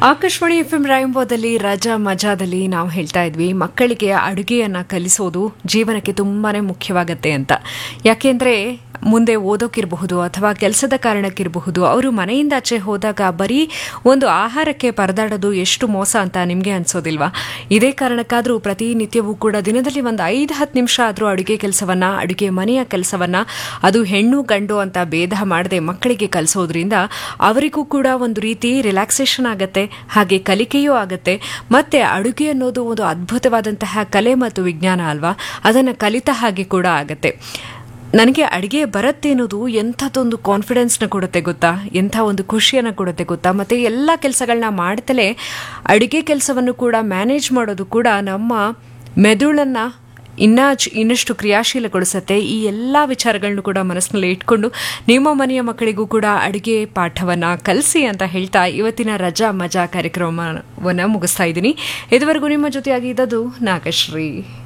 Akashvani F M ರಾಯಂಬೋದಲ್ಲಿ ರಜಾ ಮಜಾದಲ್ಲಿ ನಾವು ಹೇಳ್ತಾ ಇದ್ವಿ ಮಕ್ಕಳಿಗೆ ಅಡುಗೆಯನ್ನ ಕಲಿಸೋದು ಜೀವನಕ್ಕೆ ತುಂಬಾನೇ ಮುಖ್ಯವಾಗತ್ತೆ ಅಂತ ಯಾಕೆಂದ್ರೆ ಮುಂದೆ ಓದೋಕಿರಬಹುದು ಅಥವಾ ಕೆಲಸದ ಕಾರಣಕ್ಕಿರಬಹುದು ಅವರು ಮನೆಯಿಂದ ಆಚೆ ಹೋದಾಗ ಬರೀ ಒಂದು ಆಹಾರಕ್ಕೆ ಪರದಾಡೋದು ಎಷ್ಟು ಮೋಸ ಅಂತ ನಿಮಗೆ ಅನ್ಸೋದಿಲ್ವಾ ಇದೇ ಕಾರಣಕ್ಕಾದರೂ ಪ್ರತಿನಿತ್ಯವೂ ಕೂಡ ದಿನದಲ್ಲಿ ಒಂದು ಐದು ಹತ್ತು ನಿಮಿಷ ಆದರೂ ಅಡುಗೆ ಕೆಲಸವನ್ನ ಅಡುಗೆ ಮನೆಯ ಕೆಲಸವನ್ನ ಅದು ಹೆಣ್ಣು ಗಂಡು ಅಂತ ಭೇದ ಮಾಡದೆ ಮಕ್ಕಳಿಗೆ ಕಲಿಸೋದ್ರಿಂದ ಅವರಿಗೂ ಕೂಡ ಒಂದು ರೀತಿ ರಿಲ್ಯಾಕ್ಸೇಷನ್ ಆಗತ್ತೆ ಹಾಗೆ ಕಲಿಕೆಯೂ ಆಗತ್ತೆ ಮತ್ತೆ ಅಡುಗೆ ಅನ್ನೋದು ಒಂದು ಅದ್ಭುತವಾದಂತಹ ಕಲೆ ಮತ್ತು ವಿಜ್ಞಾನ ಅಲ್ವಾ ಅದನ್ನು ಕಲಿತ ಹಾಗೆ ಕೂಡ ಆಗತ್ತೆ ನನಗೆ ಅಡುಗೆ ಬರುತ್ತೆ ಅನ್ನೋದು ಎಂಥದ್ದೊಂದು ಕಾನ್ಫಿಡೆನ್ಸ್ನ ಕೊಡುತ್ತೆ ಗೊತ್ತಾ ಎಂಥ ಒಂದು ಖುಷಿಯನ್ನು ಕೊಡುತ್ತೆ ಗೊತ್ತಾ ಮತ್ತು ಎಲ್ಲ ಕೆಲಸಗಳನ್ನ ಮಾಡ್ತಲೇ ಅಡುಗೆ ಕೆಲಸವನ್ನು ಕೂಡ ಮ್ಯಾನೇಜ್ ಮಾಡೋದು ಕೂಡ ನಮ್ಮ ಮೆದುಳನ್ನು ಇನ್ನೂ ಇನ್ನಷ್ಟು ಕ್ರಿಯಾಶೀಲಗೊಳಿಸುತ್ತೆ ಈ ಎಲ್ಲ ವಿಚಾರಗಳನ್ನು ಕೂಡ ಮನಸ್ಸಿನಲ್ಲಿ ಇಟ್ಕೊಂಡು ನಿಮ್ಮ ಮನೆಯ ಮಕ್ಕಳಿಗೂ ಕೂಡ ಅಡುಗೆ ಪಾಠವನ್ನು ಕಲಿಸಿ ಅಂತ ಹೇಳ್ತಾ ಇವತ್ತಿನ ರಜಾ ಮಜಾ ಕಾರ್ಯಕ್ರಮವನ್ನು ಮುಗಿಸ್ತಾ ಇದ್ದೀನಿ ಇದುವರೆಗೂ ನಿಮ್ಮ ಜೊತೆಯಾಗಿದ್ದದು ನಾಗಶ್ರೀ